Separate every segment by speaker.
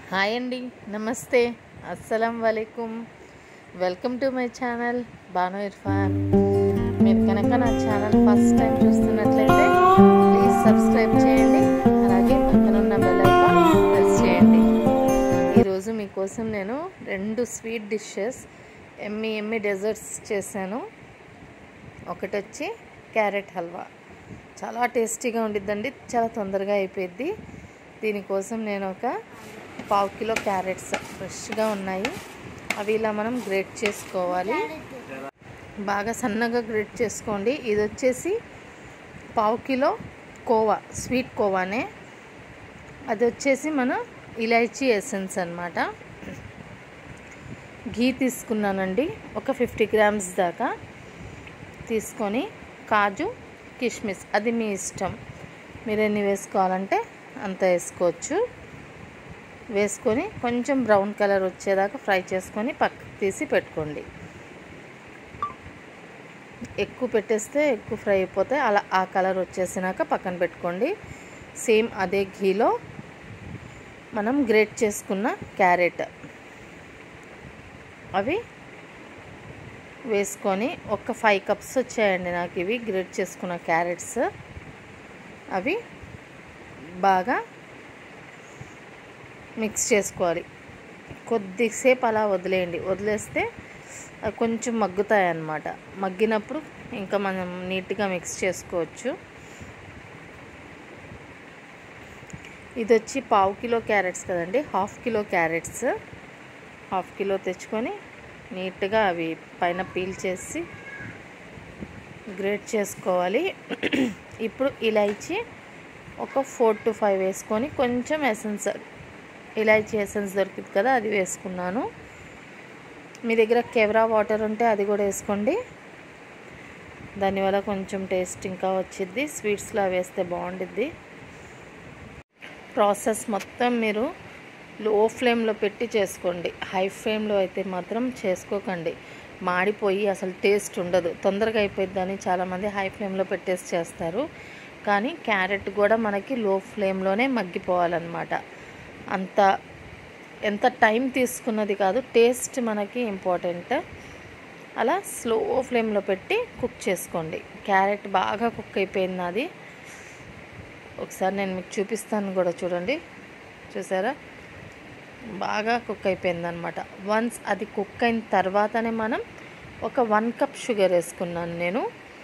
Speaker 1: hi అండి నమస్తే అస్సలం వలైకుం welcome to my channel Banu Irfan మీరు కనుక నా ఛానల్ ఫస్ట్ టైం చూస్తున్నట్లయితే ప్లీజ్ సబ్స్క్రైబ్ చేయండి అలాగే పక్కనున్న బెల్ ఐకాన్ ప్రెస్ చేయండి ఈరోజు మీకోసం నేను రెండు స్వీట్ డిషెస్ ఎమ్మి ఎమ్మి డెజర్ట్స్ చేశాను ఒకటి వచ్చి క్యారెట్ హల్వా చాలా టేస్టీగా ఉండిద్దండి చాలా తొందరగా అయిపోయింది దీనికోసం నేను ఒక పావు కిలో క్యారెట్స్ ఫ్రెష్గా ఉన్నాయి అవి ఇలా మనం గ్రేట్ చేసుకోవాలి బాగా సన్నగా గ్రేట్ చేసుకోండి ఇది వచ్చేసి పావు కిలో కోవా స్వీట్ కోవానే అది వచ్చేసి మన ఇలైచీ ఎసెన్స్ అనమాట ఘీ తీసుకున్నానండి ఒక ఫిఫ్టీ గ్రామ్స్ దాకా తీసుకొని కాజు కిష్మిస్ అది మీ ఇష్టం మీరు ఎన్ని వేసుకోవాలంటే అంత వేసుకోవచ్చు వేసుకొని కొంచెం బ్రౌన్ కలర్ వచ్చేదాకా ఫ్రై చేసుకొని పక్కకు తీసి పెట్టుకోండి ఎక్కువ పెట్టేస్తే ఎక్కువ ఫ్రై అయిపోతే అలా ఆ కలర్ వచ్చేసినాక పక్కన పెట్టుకోండి సేమ్ అదే ఘీలో మనం గ్రేట్ చేసుకున్న క్యారెట్ అవి వేసుకొని ఒక ఫైవ్ కప్స్ వచ్చాయండి నాకు ఇవి గ్రేట్ చేసుకున్న క్యారెట్స్ అవి బాగా మిక్స్ చేసుకోవాలి కొద్దిసేపు అలా వదిలేయండి వదిలేస్తే అవి కొంచెం మగ్గుతాయి అన్నమాట మగ్గినప్పుడు ఇంకా మనం నీట్గా మిక్స్ చేసుకోవచ్చు ఇది వచ్చి పావు కిలో క్యారెట్స్ కదండి half kilo carrots half kilo తెచ్చుకొని నీట్గా అవి పైన పీల్ చేసి గ్రేట్ చేసుకోవాలి ఇప్పుడు ఇలాచి ఒక ఫోర్ టు ఫైవ్ వేసుకొని కొంచెం ఎసెన్స్ ఇలాచీ ఎసెన్స్ దొరికింది కదా అది వేసుకున్నాను మీ దగ్గర కెవరా వాటర్ ఉంటే అది కూడా వేసుకోండి దానివల్ల కొంచెం టేస్ట్ ఇంకా వచ్చిద్ది స్వీట్స్లో వేస్తే బాగుండిద్ది ప్రాసెస్ మొత్తం మీరు లో ఫ్లేమ్లో పెట్టి చేసుకోండి హై ఫ్లేమ్లో అయితే మాత్రం చేసుకోకండి మాడిపోయి అసలు టేస్ట్ ఉండదు తొందరగా అయిపోయిద్దని చాలామంది హై ఫ్లేమ్లో పెట్టేసి చేస్తారు కానీ క్యారెట్ కూడా మనకి లో ఫ్లేమ్లోనే మగ్గిపోవాలన్నమాట అంత ఎంత టైం తీసుకున్నది కాదు టేస్ట్ మనకి ఇంపార్టెంట్ అలా స్లో ఫ్లేమ్లో పెట్టి కుక్ చేసుకోండి క్యారెట్ బాగా కుక్ అయిపోయింది అది ఒకసారి నేను మీకు చూపిస్తాను కూడా చూడండి చూసారా బాగా కుక్ అయిపోయింది అనమాట వన్స్ అది కుక్ అయిన తర్వాతనే మనం ఒక వన్ కప్ షుగర్ వేసుకున్నాను నేను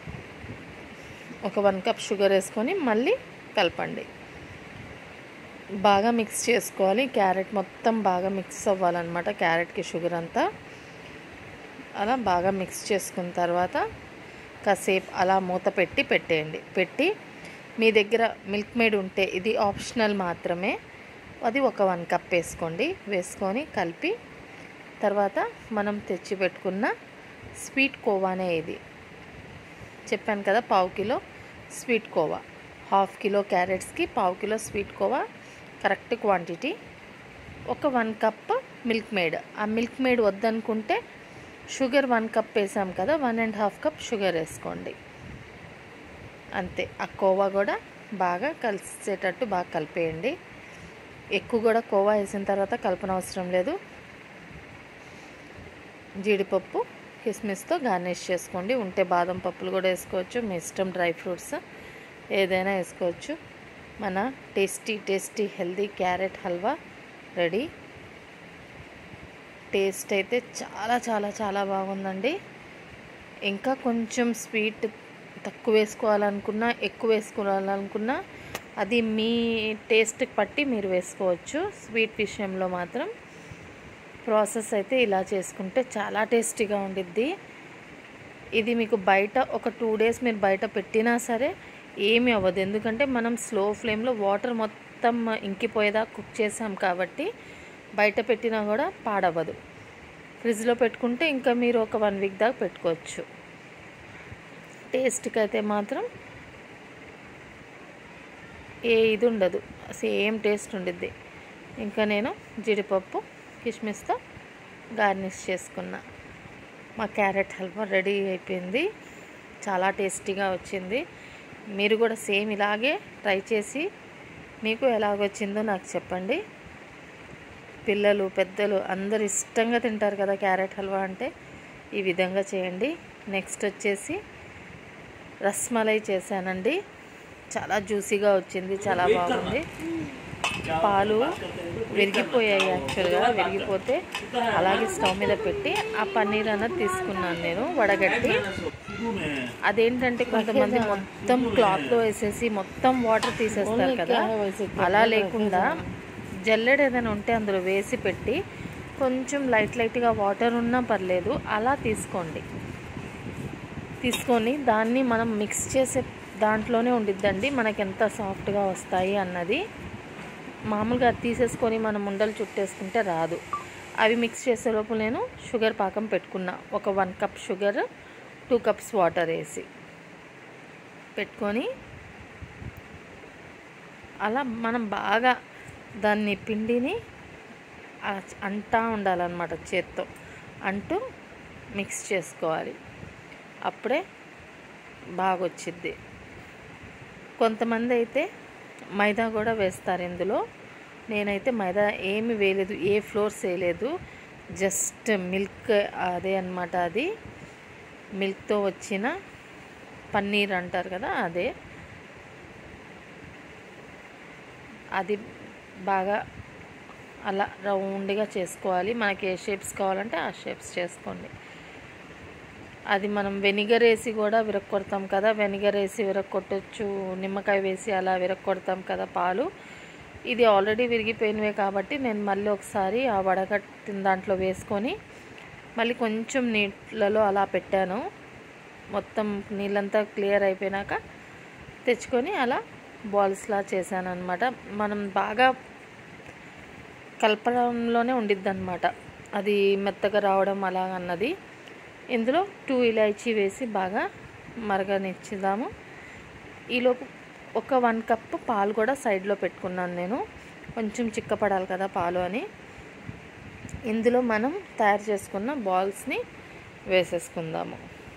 Speaker 1: ఒక వన్ కప్ షుగర్ వేసుకొని మళ్ళీ కలపండి బాగా మిక్స్ చేసుకోవాలి క్యారెట్ మొత్తం బాగా మిక్స్ అవ్వాలన్నమాట క్యారెట్కి షుగర్ అంతా అలా బాగా మిక్స్ చేసుకున్న తర్వాత కాసేపు అలా మూత పెట్టి పెట్టేయండి పెట్టి మీ దగ్గర మిల్క్ మేడ్ ఉంటే ఇది ఆప్షనల్ మాత్రమే అది ఒక వన్ కప్ వేసుకోండి వేసుకొని కలిపి తర్వాత మనం తెచ్చి పెట్టుకున్న స్వీట్ కోవానే ఇది చెప్పాను కదా పావు kilo sweet khoa half kilo క్యారెట్స్కి పావు kilo sweet khoa correct quantity ఒక వన్ కప్ మిల్క్ మేడ్ ఆ మిల్క్ మేడ్ వద్దనుకుంటే షుగర్ వన్ కప్ వేసాం కదా one and half cup sugar వేసుకోండి అంతే ఆ కోవా కూడా బాగా కలిసేటట్టు బాగా కలిపేయండి ఎక్కువ కూడా కోవా వేసిన తర్వాత కలపన అవసరం లేదు జీడిపప్పు కిస్మిస్తో గార్నిష్ చేసుకోండి ఉంటే బాదం పప్పులు కూడా వేసుకోవచ్చు మీ ఇష్టం డ్రై ఫ్రూట్స్ ఏదైనా వేసుకోవచ్చు మన tasty tasty healthy carrot halwa ready taste అయితే చాలా చాలా చాలా బాగుందండి ఇంకా కొంచెం స్వీట్ తక్కువ వేసుకోవాలనుకున్నా ఎక్కువ వేసుకోవాలనుకున్నా అది మీ టేస్ట్కి పట్టి మీరు వేసుకోవచ్చు స్వీట్ విషయంలో మాత్రం ప్రాసెస్ అయితే ఇలా చేసుకుంటే చాలా టేస్టీగా ఉండిద్ది ఇది మీకు బయట ఒక టూ డేస్ మీరు బయట పెట్టినా సరే ఏమీ అవ్వదు ఎందుకంటే మనం స్లో ఫ్లేమ్లో వాటర్ మొత్తం ఇంకిపోయేదా కుక్ చేసాం కాబట్టి బయట పెట్టినా కూడా పాడవ్వదు ఫ్రిడ్జ్లో పెట్టుకుంటే ఇంకా మీరు ఒక వన్ వీక్ దాకా పెట్టుకోవచ్చు టేస్ట్కి అయితే మాత్రం ఏ ఇది ఉండదు సేమ్ టేస్ట్ ఉండిద్ది ఇంకా నేను జీడిపప్పు కిస్మిస్తో గార్నిష్ చేసుకున్నా మా క్యారెట్ హల్వా రెడీ అయిపోయింది చాలా టేస్టీగా వచ్చింది మీరు కూడా సేమ్ ఇలాగే ట్రై చేసి మీకు ఎలాగొచ్చిందో నాకు చెప్పండి పిల్లలు పెద్దలు అందరు ఇష్టంగా తింటారు కదా క్యారెట్ హల్వా అంటే ఈ విధంగా చేయండి నెక్స్ట్ వచ్చేసి రస్మలై చేశానండి చాలా జ్యూసీగా వచ్చింది చాలా బాగుంది పాలు విరిగిపోయాయి యాక్చువల్గా విరిగిపోతే అలాగే స్టవ్ మీద పెట్టి ఆ పన్నీర్ అన్నది తీసుకున్నాను నేను వడగట్టి అదేంటంటే కొంతమంది మొత్తం క్లాత్లో వేసేసి మొత్తం వాటర్ తీసేస్తారు కదా అలా లేకుండా జల్లెడ ఏదైనా ఉంటే అందులో వేసి పెట్టి కొంచెం లైట్ లైట్గా వాటర్ ఉన్నా పర్లేదు అలా తీసుకోండి తీసుకొని దాన్ని మనం మిక్స్ చేసే దాంట్లోనే ఉండిద్దండి మనకి ఎంత సాఫ్ట్గా వస్తాయి అన్నది మామూలుగా అది తీసేసుకొని మనం ఉండలు చుట్టేసుకుంటే రాదు అవి మిక్స్ చేసేలోపు నేను షుగర్ పాకం పెట్టుకున్నా ఒక one cup sugar two cups water వేసి పెట్టుకొని అలా మనం బాగా దాన్ని పిండిని ఆ- అంటా ఉండాలన్నమాట చేత్తో అంటూ మిక్స్ చేసుకోవాలి అప్పుడే బాగా వచ్చిద్ది కొంతమంది అయితే మైదా కూడా వేస్తారు ఇందులో నేనైతే మైదా ఏమి వేయలేదు ఏ ఫ్లోర్స్ వేయలేదు జస్ట్ మిల్క్ అదే అన్నమాట అది మిల్క్తో వచ్చిన పన్నీర్ అంటారు కదా అదే అది బాగా అలా రౌండ్గా చేసుకోవాలి మనకి ఏ షేప్స్ కావాలంటే ఆ షేప్స్ చేసుకోండి అది మనం వెనిగర్ వేసి కూడా విరక్కొడతాం కదా వెనిగర్ వేసి విరక్కొట్టచ్చు నిమ్మకాయ వేసి అలా విరక్కొడతాం కదా పాలు ఇది ఆల్రెడీ విరిగిపోయినవే కాబట్టి నేను మళ్ళీ ఒకసారి ఆ వడగట్టిన దాంట్లో వేసుకొని మళ్ళీ కొంచెం నీళ్ళలో అలా పెట్టాను మొత్తం నీళ్ళంతా క్లియర్ అయిపోయినాక తెచ్చుకొని అలా బాల్స్లా చేశాను అనమాట మనం బాగా కలపడంలోనే ఉండిద్ది అనమాట అది మెత్తగా రావడం అలా అన్నది ఇందులో టూ ఇలాచీ వేసి బాగా మరగనిచ్చుదాము ఈలోపు ఒక వన్ కప్ పాలు కూడా సైడ్లో పెట్టుకున్నాను నేను కొంచెం చిక్కపడాలి కదా పాలు అని ఇందులో మనం తయారు చేసుకున్న బాల్స్ని వేసేసుకుందాము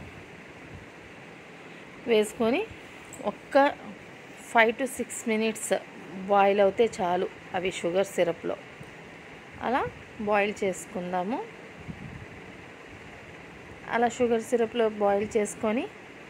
Speaker 1: వేసుకొని ఒక్క five to six minutes boil అవుతే చాలు అవి షుగర్ సిరప్లో అలా బాయిల్ చేసుకుందాము అలా షుగర్ సిరప్లో బాయిల్ చేసుకొని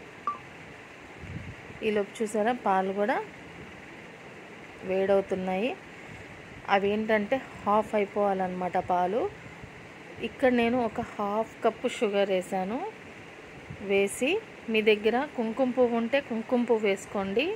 Speaker 1: ఈలోపు చూసారా పాలు కూడా వేడవుతున్నాయి అవి ఏంటంటే హాఫ్ అయిపోవాలన్నమాట పాలు ఇక్కడ నేను ఒక హాఫ్ కప్పు షుగర్ వేసాను వేసి మీ దగ్గర కుంకుమ పువ్వు ఉంటే కుంకుమ పువ్వు వేసుకోండి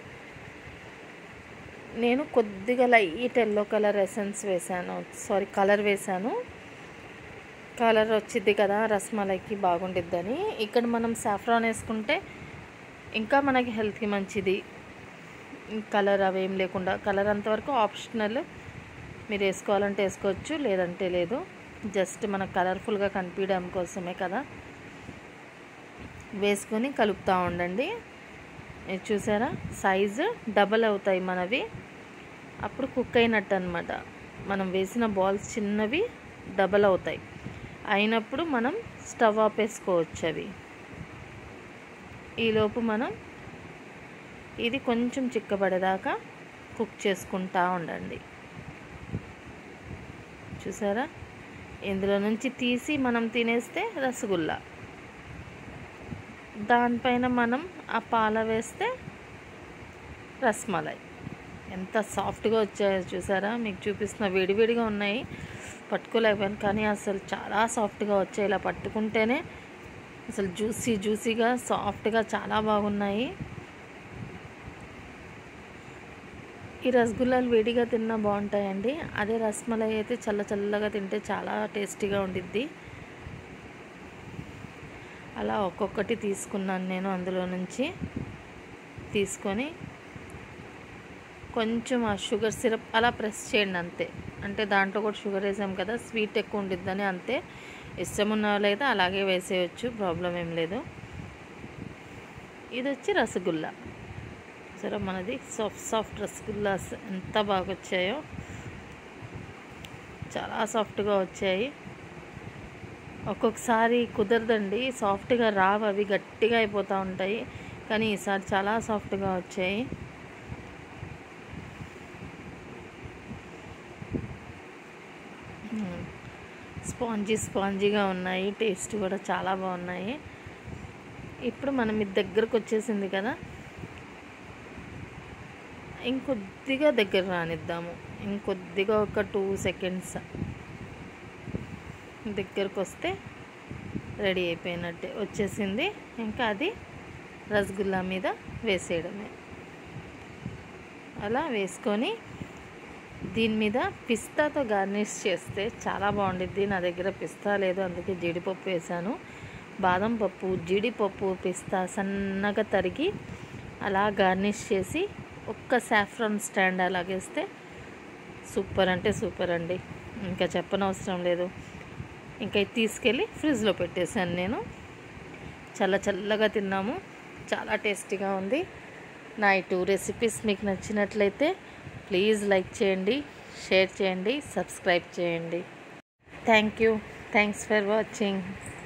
Speaker 1: నేను కొద్దిగా లైట్ ఎల్లో కలర్ ఎసెన్స్ వేసాను సారీ కలర్ వేసాను కలర్ వచ్చింది కదా రస్మలైకి బాగుండిద్దని ఇక్కడ మనం సాఫ్రాన్ వేసుకుంటే ఇంకా మనకి హెల్త్కి మంచిది కలర్ అవేం లేకుండా కలర్ అంతవరకు ఆప్షనల్ మీరు వేసుకోవాలంటే వేసుకోవచ్చు లేదంటే లేదు జస్ట్ మనకు కలర్ఫుల్గా కనిపించడం కోసమే కదా వేసుకొని కలుపుతూ ఉండండి ఇది చూసారా సైజు డబల్ అవుతాయి మనవి అప్పుడు కుక్ అయినట్టు అనమాట మనం వేసిన బాల్స్ చిన్నవి డబల్ అవుతాయి అయినప్పుడు మనం స్టవ్ ఆపేసుకోవచ్చు అవి ఈలోపు మనం ఇది కొంచెం చిక్కబడేదాకా కుక్ చేసుకుంటా ఉండండి చూసారా ఇందులో నుంచి తీసి మనం తినేస్తే రసగుల్లా దానిపైన మనం ఆ పాల వేస్తే రస్మలై ఎంత సాఫ్ట్గా వచ్చాయో చూసారా మీకు చూపిస్తున్న వేడివేడిగా ఉన్నాయి పట్టుకోలేకపోయాను కానీ అసలు చాలా సాఫ్ట్గా వచ్చాయి ఇలా పట్టుకుంటేనే అసలు జ్యూసీ జ్యూసీగా సాఫ్ట్గా చాలా బాగున్నాయి ఈ రసగుల్లాలు వేడిగా తిన్నా బాగుంటాయండి అదే రస్మలై అయితే చల్ల చల్లగా తింటే చాలా టేస్టీగా ఉండిద్ది అలా ఒక్కొక్కటి తీసుకున్నాను నేను అందులో నుంచి తీసుకొని కొంచెం ఆ షుగర్ సిరప్ అలా ప్రెస్ చేయండి అంతే అంటే దాంట్లో కూడా షుగర్ వేసాం కదా స్వీట్ ఎక్కువ ఉండిద్దని అంతే ఇష్టం ఉన్న వాళ్ళైతే అలాగే వేసేయచ్చు ప్రాబ్లం ఏం లేదు ఇది వచ్చి రసగుల్లా సరే మనది సాఫ్ట్ సాఫ్ట్ రసగుల్లాస్ ఎంత బాగా వచ్చాయో చాలా సాఫ్ట్గా వచ్చాయి ఒక్కొక్కసారి కుదరదండి సాఫ్ట్గా రావు అవి గట్టిగా అయిపోతూ ఉంటాయి కానీ ఈసారి చాలా సాఫ్ట్గా వచ్చాయి స్పాంజీ స్పాంజీగా ఉన్నాయి టేస్ట్ కూడా చాలా బాగున్నాయి ఇప్పుడు మనం ఇది దగ్గరకు వచ్చేసింది కదా ఇంకొద్దిగా దగ్గర రానిద్దాము ఇంకొద్దిగా ఒక టూ సెకండ్స్ దగ్గరకు వస్తే రెడీ అయిపోయినట్టే వచ్చేసింది ఇంకా అది రసగుల్లా మీద వేసేయడమే అలా వేసుకొని దీని మీద పిస్తాతో గార్నిష్ చేస్తే చాలా బాగుండిద్ది నా దగ్గర పిస్తా లేదు అందుకే జీడిపప్పు వేసాను బాదం పప్పు జీడిపప్పు పిస్తా సన్నగా తరిగి అలా గార్నిష్ చేసి ఒక్క సాఫ్రాన్ స్టాండ్ అలాగేస్తే సూపర్ అంటే సూపర్ అండి ఇంకా చెప్పనవసరం లేదు ఇంకా ఇది తీసుకెళ్ళి ఫ్రిడ్జ్లో పెట్టేశాను నేను చల్ల చల్లగా తిన్నాము చాలా టేస్టీగా ఉంది నా ఈ టూ రెసిపీస్ మీకు నచ్చినట్లయితే ప్లీజ్ లైక్ చేయండి షేర్ చేయండి సబ్స్క్రైబ్ చేయండి thank you thanks for watching